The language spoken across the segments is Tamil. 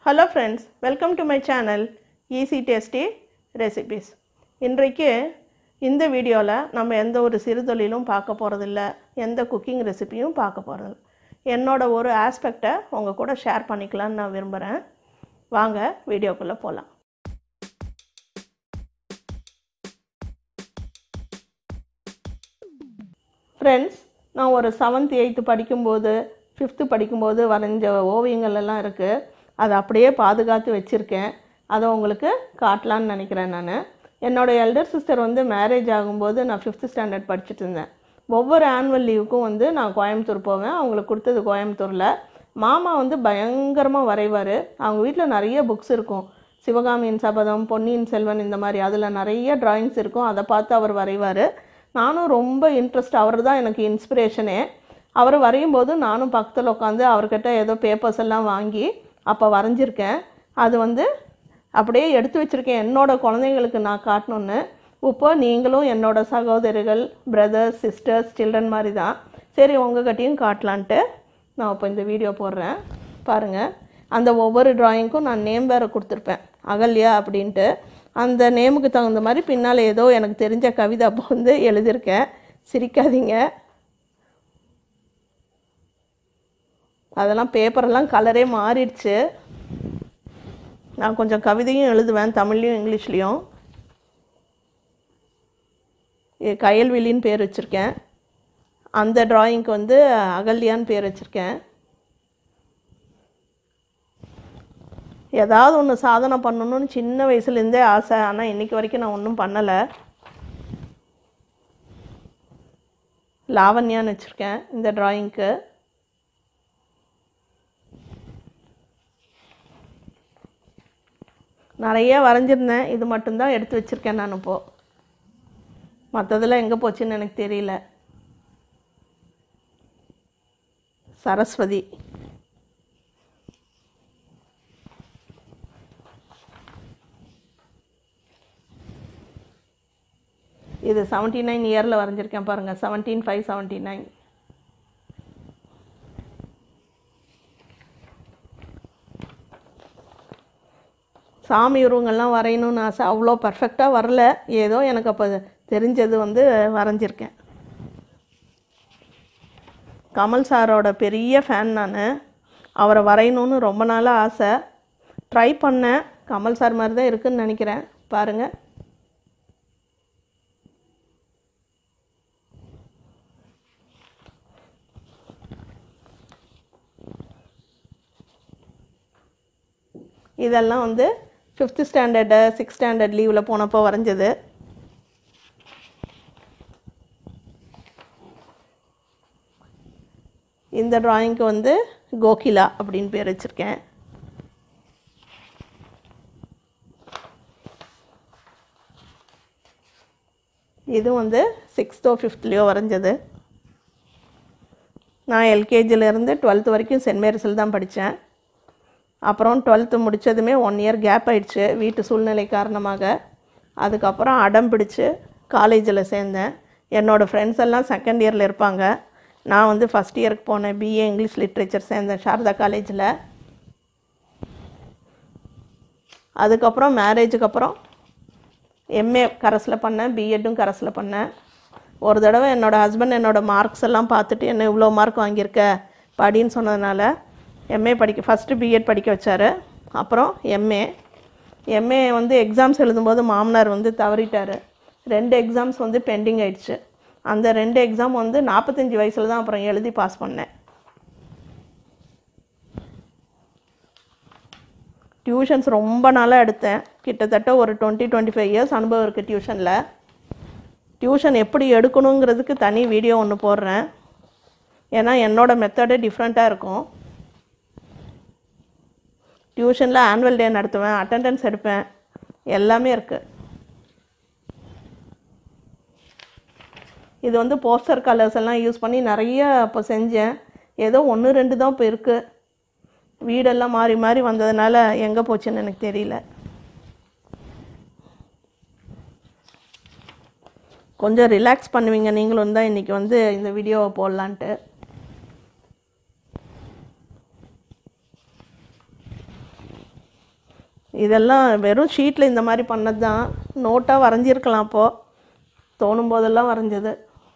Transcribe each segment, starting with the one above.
hello friends welcome to my channel easy tasty recipes இன்றைக்கு இந்த வீடியோவில் நம்ம எந்த ஒரு சிறுதொழிலும் பார்க்க போகிறதில்ல எந்த குக்கிங் ரெசிபியும் பார்க்க போகிறதில்ல என்னோட ஒரு ஆஸ்பெக்டை உங்கள் கூட ஷேர் பண்ணிக்கலான்னு நான் விரும்புகிறேன் வாங்க வீடியோக்குள்ளே போகலாம் ஃப்ரெண்ட்ஸ் நான் ஒரு செவன்த் எயித்து படிக்கும்போது ஃபிஃப்த்து படிக்கும்போது வரைஞ்ச ஓவியங்கள் எல்லாம் இருக்குது அதை அப்படியே பாதுகாத்து வச்சுருக்கேன் அதை உங்களுக்கு காட்டலான்னு நினைக்கிறேன் நான் என்னோடய எல்டர் சிஸ்டர் வந்து மேரேஜ் ஆகும்போது நான் ஃபிஃப்த்து ஸ்டாண்டர்ட் படிச்சுட்டு இருந்தேன் ஒவ்வொரு ஆனுவல் லீவுக்கும் வந்து நான் கோயம்புத்தூர் போவேன் அவங்களுக்கு கொடுத்தது கோயம்புத்தூரில் மாமா வந்து பயங்கரமாக வரைவார் அவங்க வீட்டில் நிறைய புக்ஸ் இருக்கும் சிவகாமியின் சபதம் பொன்னியின் செல்வன் இந்த மாதிரி அதில் நிறைய டிராயிங்ஸ் இருக்கும் அதை பார்த்து அவர் வரைவார் நானும் ரொம்ப இன்ட்ரெஸ்ட் அவர் தான் எனக்கு இன்ஸ்பிரேஷனே அவர் வரையும் போது நானும் பக்கத்தில் உட்காந்து அவர்கிட்ட ஏதோ பேப்பர்ஸ் எல்லாம் வாங்கி அப்போ வரைஞ்சிருக்கேன் அது வந்து அப்படியே எடுத்து வச்சுருக்கேன் என்னோட குழந்தைங்களுக்கு நான் காட்டணுன்னு இப்போ நீங்களும் என்னோட சகோதரிகள் பிரதர்ஸ் சிஸ்டர்ஸ் சில்ட்ரன் மாதிரி தான் சரி உங்ககிட்டயும் காட்டலான்ட்டு நான் இப்போ இந்த வீடியோ போடுறேன் பாருங்கள் அந்த ஒவ்வொரு டிராயிங்க்கும் நான் நேம் வேறு கொடுத்துருப்பேன் அகல்யா அப்படின்ட்டு அந்த நேமுக்கு தகுந்த மாதிரி பின்னால் ஏதோ எனக்கு தெரிஞ்ச கவிதை அப்போ வந்து எழுதியிருக்கேன் சிரிக்காதீங்க அதெல்லாம் பேப்பரெல்லாம் கலரே மாறிடுச்சு நான் கொஞ்சம் கவிதையும் எழுதுவேன் தமிழ்லையும் இங்கிலீஷ்லேயும் கயல்விழின்னு பேர் வச்சுருக்கேன் அந்த டிராயிங்க்கு வந்து அகல்யான்னு பேர் வச்சுருக்கேன் ஏதாவது ஒன்று சாதனை பண்ணணும்னு சின்ன வயசுலேருந்தே ஆசை ஆனால் இன்றைக்கி வரைக்கும் நான் ஒன்றும் பண்ணலை லாவண்யான்னு வச்சுருக்கேன் இந்த டிராயிங்க்கு நிறைய வரைஞ்சிருந்தேன் இது மட்டும்தான் எடுத்து வச்சுருக்கேன் நான் இப்போது மற்றதெல்லாம் எங்கே போச்சுன்னு எனக்கு தெரியல சரஸ்வதி இது செவன்ட்டி நைன் இயரில் வரைஞ்சிருக்கேன் பாருங்கள் செவன்டீன் ஃபைவ் செவன்ட்டி நைன் சாமி உருவங்கள்லாம் வரையணும்னு ஆசை அவ்வளோ பர்ஃபெக்டாக வரல ஏதோ எனக்கு அப்போ தெரிஞ்சது வந்து வரைஞ்சிருக்கேன் கமல் சாரோட பெரிய ஃபேன் நான் அவரை வரையணும்னு ரொம்ப நாளாக ஆசை ட்ரை பண்ணேன் கமல் சார் மாதிரி தான் இருக்குதுன்னு நினைக்கிறேன் பாருங்கள் இதெல்லாம் வந்து ஃபிஃப்த்து ஸ்டாண்டர்டு சிக்ஸ் ஸ்டாண்டர்ட் லீவில் போனப்போ வரைஞ்சது இந்த ட்ராயிங்க்கு வந்து கோகிலா அப்படின்னு பேர் வச்சுருக்கேன் இது வந்து சிக்ஸ்த்தோ ஃபிஃப்த்லேயோ வரைஞ்சது நான் எல்கேஜிலேருந்து டுவெல்த் வரைக்கும் சென்ட் மேரிஸில் தான் படித்தேன் அப்புறம் டுவெல்த்து முடித்ததுமே ஒன் இயர் கேப் ஆயிடுச்சு வீட்டு சூழ்நிலை காரணமாக அதுக்கப்புறம் அடம் பிடிச்சி காலேஜில் சேர்ந்தேன் என்னோடய ஃப்ரெண்ட்ஸ் எல்லாம் செகண்ட் இயரில் இருப்பாங்க நான் வந்து ஃபஸ்ட் இயருக்கு போனேன் பிஏ இங்கிலீஷ் லிட்ரேச்சர் சேர்ந்தேன் சாரதா காலேஜில் அதுக்கப்புறம் மேரேஜுக்கு அப்புறம் எம்ஏ கரஸில் பண்ணேன் பிஎட்டும் கரஸில் பண்ணேன் ஒரு தடவை என்னோடய ஹஸ்பண்ட் என்னோடய மார்க்ஸ் எல்லாம் பார்த்துட்டு என்ன இவ்வளோ மார்க் வாங்கியிருக்க படின்னு சொன்னதுனால எம்ஏ படிக்க ஃபஸ்ட்டு பிஎட் படிக்க வச்சார் அப்புறம் எம்ஏ எம்ஏ வந்து எக்ஸாம்ஸ் எழுதும்போது மாமனார் வந்து தவறிட்டார் ரெண்டு எக்ஸாம்ஸ் வந்து பெண்டிங் ஆயிடுச்சு அந்த ரெண்டு எக்ஸாம் வந்து நாற்பத்தஞ்சு வயசில் தான் அப்புறம் எழுதி பாஸ் பண்ணேன் டியூஷன்ஸ் ரொம்ப நாளாக எடுத்தேன் கிட்டத்தட்ட ஒரு டுவெண்ட்டி டுவெண்ட்டி ஃபைவ் இயர்ஸ் அனுபவம் இருக்குது டியூஷனில் டியூஷன் எப்படி எடுக்கணுங்கிறதுக்கு தனி வீடியோ ஒன்று போடுறேன் ஏன்னா என்னோடய மெத்தடே டிஃப்ரெண்ட்டாக இருக்கும் டியூஷனில் ஆனுவல் டே நடத்துவேன் அட்டெண்டன்ஸ் எடுப்பேன் எல்லாமே இருக்குது இது வந்து போஸ்டர் கலர்ஸ் எல்லாம் யூஸ் பண்ணி நிறைய இப்போ செஞ்சேன் ஏதோ ஒன்று ரெண்டு தான் இப்போ இருக்குது வீடெல்லாம் மாறி மாறி வந்ததுனால எங்கே போச்சுன்னு எனக்கு தெரியல கொஞ்சம் ரிலாக்ஸ் பண்ணுவீங்க நீங்களும் தான் இன்றைக்கி வந்து இந்த வீடியோவை போடலான்ட்டு இதெல்லாம் வெறும் ஷீட்டில் இந்த மாதிரி பண்ணது தான் நோட்டாக வரைஞ்சிருக்கலாம் அப்போது தோணும் போதெல்லாம் வரைஞ்சது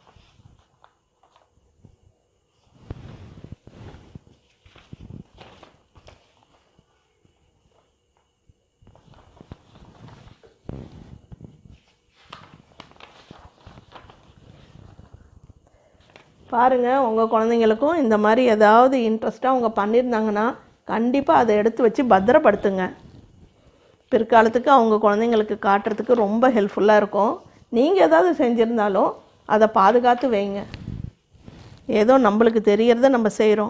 பாருங்கள் உங்கள் குழந்தைங்களுக்கும் இந்த மாதிரி ஏதாவது இன்ட்ரெஸ்ட்டாக அவங்க பண்ணியிருந்தாங்கன்னா கண்டிப்பாக அதை எடுத்து வச்சு பத்திரப்படுத்துங்க பிற்காலத்துக்கு அவங்க குழந்தைங்களுக்கு காட்டுறதுக்கு ரொம்ப ஹெல்ப்ஃபுல்லாக இருக்கும் நீங்கள் ஏதாவது செஞ்சுருந்தாலும் அதை பாதுகாத்து வைங்க ஏதோ நம்மளுக்கு தெரியறத நம்ம செய்கிறோம்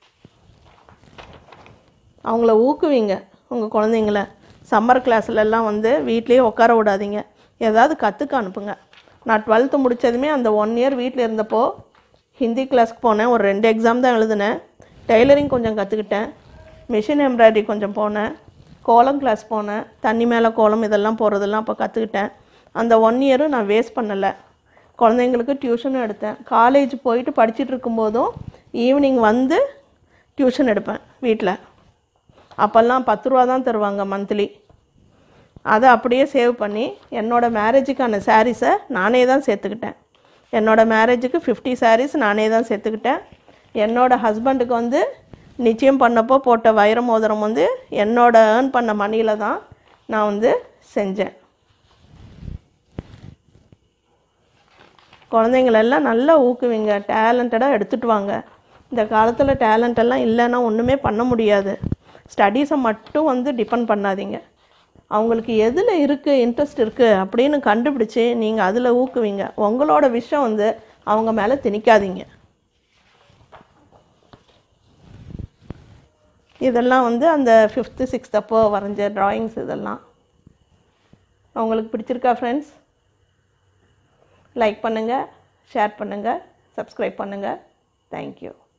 அவங்கள ஊக்குவிங்க உங்கள் குழந்தைங்கள சம்மர் கிளாஸ்லலாம் வந்து வீட்லேயே உட்கார விடாதீங்க ஏதாவது கற்றுக்க அனுப்புங்க நான் டுவெல்த்து முடித்ததுமே அந்த ஒன் இயர் வீட்டில் இருந்தப்போ ஹிந்தி கிளாஸ்க்கு போனேன் ஒரு ரெண்டு எக்ஸாம் தான் எழுதினேன் டெய்லரிங் கொஞ்சம் கற்றுக்கிட்டேன் மிஷின் எம்ப்ராய்டரி கொஞ்சம் போனேன் கோலம் கிளாஸ் போனேன் தண்ணி மேலே கோலம் இதெல்லாம் போகிறதெல்லாம் அப்போ கற்றுக்கிட்டேன் அந்த ஒன் இயரும் நான் வேஸ்ட் பண்ணலை குழந்தைங்களுக்கு டியூஷனும் எடுத்தேன் காலேஜ் போயிட்டு படிச்சுட்டு இருக்கும்போதும் ஈவினிங் வந்து டியூஷன் எடுப்பேன் வீட்டில் அப்போல்லாம் பத்து ரூபா தான் தருவாங்க மந்த்லி அதை அப்படியே சேவ் பண்ணி என்னோடய மேரேஜுக்கான சாரீஸை நானே தான் சேர்த்துக்கிட்டேன் என்னோடய மேரேஜுக்கு ஃபிஃப்டி சாரீஸ் நானே தான் சேர்த்துக்கிட்டேன் என்னோடய ஹஸ்பண்டுக்கு வந்து நிச்சயம் பண்ணப்போ போட்ட வைர மோதிரம் வந்து என்னோட ஏர்ன் பண்ண மணியில் தான் நான் வந்து செஞ்சேன் குழந்தைங்களெல்லாம் நல்லா ஊக்குவிங்க டேலண்டடாக எடுத்துகிட்டு வாங்க இந்த காலத்தில் டேலண்ட் எல்லாம் இல்லைன்னா ஒன்றுமே பண்ண முடியாது ஸ்டடீஸை மட்டும் வந்து டிபெண்ட் பண்ணாதீங்க அவங்களுக்கு எதில் இருக்குது இன்ட்ரெஸ்ட் இருக்குது அப்படின்னு கண்டுபிடிச்சி நீங்கள் அதில் ஊக்குவிங்க உங்களோட விஷயம் வந்து அவங்க மேலே திணிக்காதீங்க இதெல்லாம் வந்து அந்த ஃபிஃப்த்து சிக்ஸ்த் அப்போ வரைஞ்ச ட்ராயிங்ஸ் இதெல்லாம் உங்களுக்கு பிடிச்சிருக்கா ஃப்ரெண்ட்ஸ் லைக் பண்ணுங்கள் ஷேர் பண்ணுங்கள் சப்ஸ்கிரைப் பண்ணுங்கள் தேங்க்யூ